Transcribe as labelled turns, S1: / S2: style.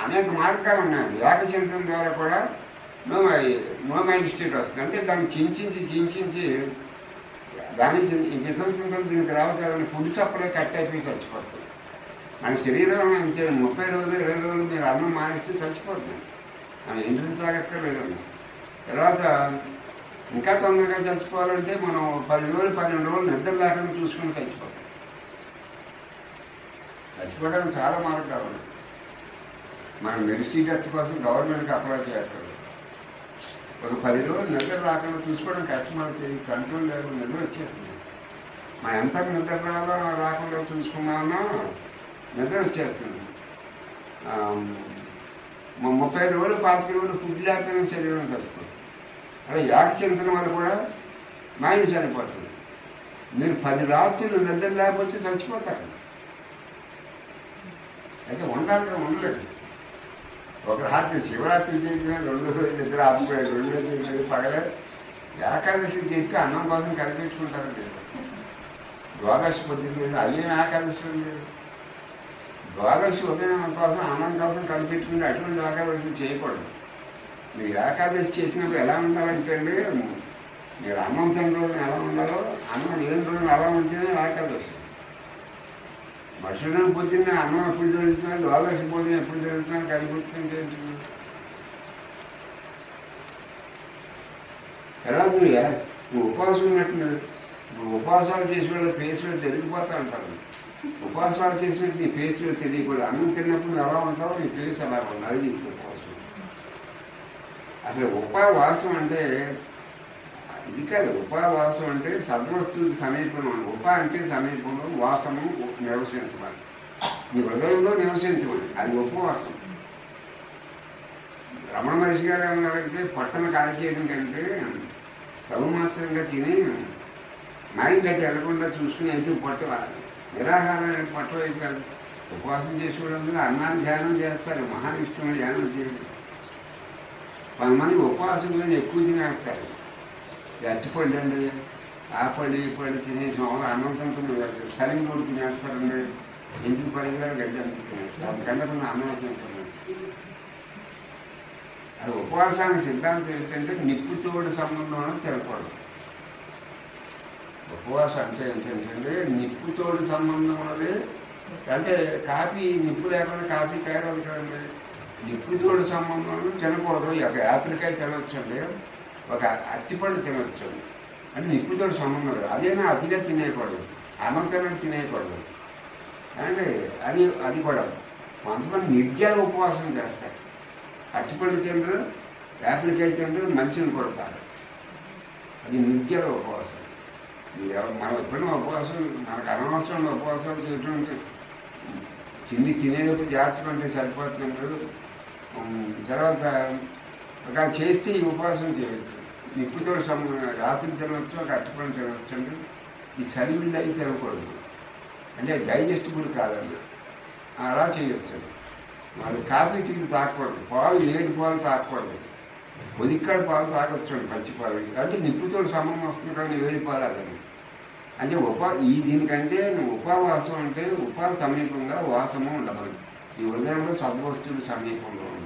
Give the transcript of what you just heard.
S1: అనేక మార్గాలు ఉన్నాయి ఏకచింతన ద్వారా కూడా నో మై- నో మైండ్ స్టేట్ వస్తుంది అంటే దాన్ని చించించి చించించి దాని విసర్జించడం దీనికి రావట్లేదని ఫుడ్ సప్లై కట్ అయిపోయి చచ్చిపోతుంది మన శరీరం అంతే ముప్పై రోజులు ఇరవై రోజులు మీరు అన్నం మానేస్తే చచ్చిపోతుంది మన ఇంటిని తాగక్కర్లేదండి తర్వాత ఇంకా తొందరగా చచ్చిపోవాలంటే మనం పది రోజులు పన్నెండు రోజులు నిద్ర లేకుండా చూసుకుని చచ్చిపోతాం చచ్చిపోవడానికి చాలా మార్గాలు ఉన్నాయి మనం మెరిసీ డెత్ కోసం గవర్నమెంట్కి అప్లై చేస్తారు ఒక పది రోజులు నిద్ర రాకుండా చూసుకోవడం కష్టమవుతుంది కంట్రోల్ లేకుండా నిద్ర వచ్చేస్తుంది మనం ఎంత నిద్ర రాలో రాకుండా చూసుకున్నామో నిద్ర వచ్చేస్తుంది ఆ, ము- ముప్పై రోజులు పాతిక రోజులు ఫుడ్ లేకపోయినా శరీరం చచ్చిపోతుంది అలా యాక చింతన వల్ల కూడా మైండ్ చనిపోతుంది మీరు పది రాత్రులు నిద్ర లేకపోతే చచ్చిపోతారు అయితే ఉండాలి కదా ఉండలేదు ఒక రాత్రి శివరాత్రి చేసిన రెండు రోజులు నిద్ర ఆపిపోయాడు రెండు రోజులు నిద్ర పగలే ఏకాదశి చేస్తే అన్నం కోసం కనిపించుకుంటారు లేదు ద్వాదశి పొద్దున్న లేదు అయ్యేం ఏకాదశి లేదు ద్వాదశి ఉదయం కోసం అన్నం కోసం కనిపెట్టుకుని అటువంటి ఏకాదశి చేయకూడదు మీరు ఏకాదశి చేసినప్పుడు ఎలా ఉండాలంటే అండి మీరు అన్నం తిన రోజున ఎలా ఉండాలో అన్నం లేని రోజున ఎలా ఉంటేనే ఏకాదశి మనుషులను పొద్దున్న అన్నం ఎప్పుడు జరుగుతుంది ద్వాదశి పొద్దున ఎప్పుడు జరుగుతుందని కనిపెట్టుకుంటే ఏంటి? ఎలా నువ్వు ఏ- నువ్వు ఉపవాసం ఉన్నట్టు నువ్వు ఉపవాసాలు చేసిన వాళ్ళు ఫేస్లో తెలిగిపోతా ఉంటారు ఉపవాసాలు చేసినట్టు నీ ఫేస్లో తెలియకూడదు అన్నం తిన్నప్పుడు నువ్వు ఎలా ఉంటావో నీ ఫేస్ అలా ఉంది అది నీకు ఉపవాసం అసలు ఉపవాసం అంటే ఇది కాదు ఉపవాసం అంటే సద్వస్తువుకి సమీపంలో ఉంది. ఉప అంటే సమీపంలో వాసము నివసించమని నీ హృదయంలో నివసించమని అది ఉపవాసం రమణ మహర్షి గారు ఏమన్నారంటే పొట్టను కాల్ చేయడం కంటే సౌమాత్రంగా తిని మైండ్ గట్టి వెళ్లకుండా చూసుకుని అయితే పొట్ట నిరాహారం పొట్ట వైపు కాదు ఉపవాసం చేసుకోవడం అన్నాన్ని ధ్యానం చేస్తారు మహావిష్ణువుని ధ్యానం చేయడం కొంతమంది ఉపవాసంలో ఎక్కువ తినేస్తారు అట్టిపళ్ళు అండి ఆ పళ్ళు ఈ పళ్ళు తినేసి మామూలు అన్నం తింటున్నారు సరిగ్గా కూడా తినేస్తారండి ఎందుకు పడి కూడా గడ్డి అంత తినేస్తారు అందుకంటే కొన్ని అన్నం తింటున్నారు అది ఉపవాసానికి సిద్ధాంతం ఏంటంటే నిప్పుతోడు సంబంధం అని తెలపడం ఉపవాసం అంటే ఏంటంటే నిప్పుతోడు సంబంధం ఉన్నది అంటే కాఫీ నిప్పు లేకుండా కాఫీ తయారవుతుంది కదండి నిప్పుతోడు సంబంధం ఉన్నది తినకూడదు ఒక యాపిల్కాయ తినవచ్చండి ఒక అరటిపండు తినవచ్చు అంటే నిప్పుతోడు సంబంధం లేదు అదేనా అతిగా తినేయకూడదు అన్నం తినడం తినేయకూడదు అంటే అది అది కూడా కొంతమంది నిర్జల ఉపవాసం చేస్తారు అరటిపండు తినరు యాపిల్కాయ తినరు మంచిని కొడతారు అది నిర్జల ఉపవాసం మీరు ఎవరు- మనం ఎప్పుడైనా ఉపవాసం మనకు అనవసరం ఉపవాసాలు చేయడం తిండి తినేటప్పుడు జాగ్రత్తగా సరిపోతున్నారు ఉమ్, తర్వాత ఒకవేళ చేస్తే ఈ ఉపవాసం చేయొచ్చు నిప్పుతో సంబంధం రాత్రి తినవచ్చు ఒక అట్టుకొని తినవచ్చు అండి ఈ సరివిల్లు అయి తినకూడదు అంటే డైజెస్టిబుల్ కాదండి అలా చేయొచ్చు మరి కాఫీ టీలు తాగకూడదు పాలు ఏడు పాలు తాగకూడదు ఉదిక్కాడు పాలు తాగొచ్చు పచ్చి పాలు అంటే నిప్పుతో సంబంధం వస్తుంది కానీ వేడి పాలు అదండి అంటే ఉప ఈ దీనికంటే ఉపవాసం అంటే ఉప సమీపంగా వాసము ఉండదు ఈ హృదయంలో సద్వస్తువులు సమీపంలో ఉండదు